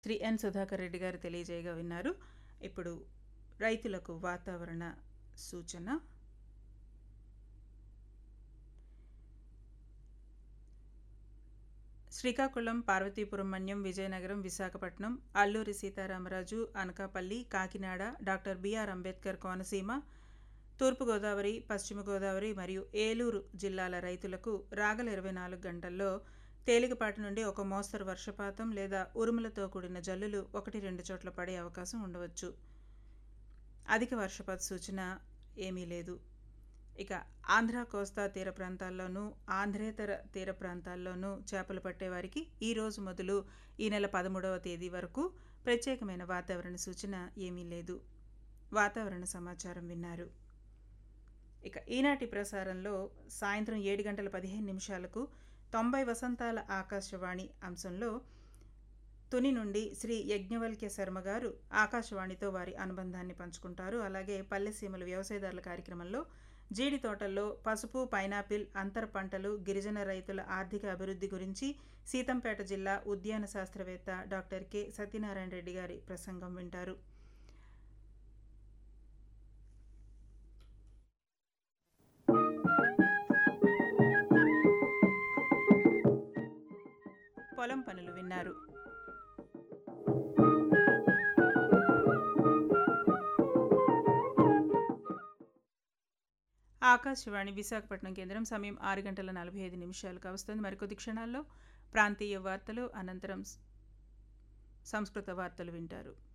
శ్రీ ఎన్ సుధాకర్ రెడ్డి గారు తెలియజేయగా విన్నారు ఇప్పుడు రైతులకు వాతావరణ సూచన శ్రీకాకుళం పార్వతీపురం మన్యం విజయనగరం విశాఖపట్నం అల్లూరి సీతారామరాజు అనకాపల్లి కాకినాడ డాక్టర్ బిఆర్ అంబేద్కర్ కోనసీమ తూర్పుగోదావరి పశ్చిమ గోదావరి మరియు ఏలూరు జిల్లాల రైతులకు రాగల ఇరవై నాలుగు గంటల్లో తేలికపాటి నుండి ఒక మోస్తరు వర్షపాతం లేదా ఉరుములతో కూడిన జల్లులు ఒకటి రెండు చోట్ల పడే అవకాశం ఉండవచ్చు అధిక వర్షపాత సూచన ఏమీ లేదు ఇక ఆంధ్ర కోస్తా తీర ప్రాంతాల్లోనూ ఆంధ్రేతర తీర ప్రాంతాల్లోనూ చేపలు పట్టేవారికి ఈ రోజు మొదలు ఈ నెల పదమూడవ తేదీ వరకు ప్రత్యేకమైన వాతావరణ సూచన ఏమీ లేదు వాతావరణ సమాచారం విన్నారు ఇక ఈనాటి ప్రసారంలో సాయంత్రం ఏడు గంటల పదిహేను నిమిషాలకు తొంభై వసంతాల ఆకాశవాణి అంశంలో తుని నుండి శ్రీ యజ్ఞవల్క్య శర్మ గారు ఆకాశవాణితో వారి అనుబంధాన్ని పంచుకుంటారు అలాగే పల్లెసీమల వ్యవసాయదారుల కార్యక్రమంలో జీడి తోటల్లో పసుపు పైనాపిల్ అంతర పంటలు గిరిజన రైతుల ఆర్థిక అభివృద్ధి గురించి సీతంపేట జిల్లా ఉద్యాన శాస్త్రవేత్త డాక్టర్ కె సత్యనారాయణ రెడ్డి గారి ప్రసంగం వింటారు పొలం పనులు విన్నారు ఆకాశవాణి విశాఖపట్నం కేంద్రం సమయం ఆరు గంటల నలభై ఐదు నిమిషాలకు వస్తుంది మరికొద్ది క్షణాల్లో ప్రాంతీయ వార్తలు అనంతరం సంస్కృత వార్తలు వింటారు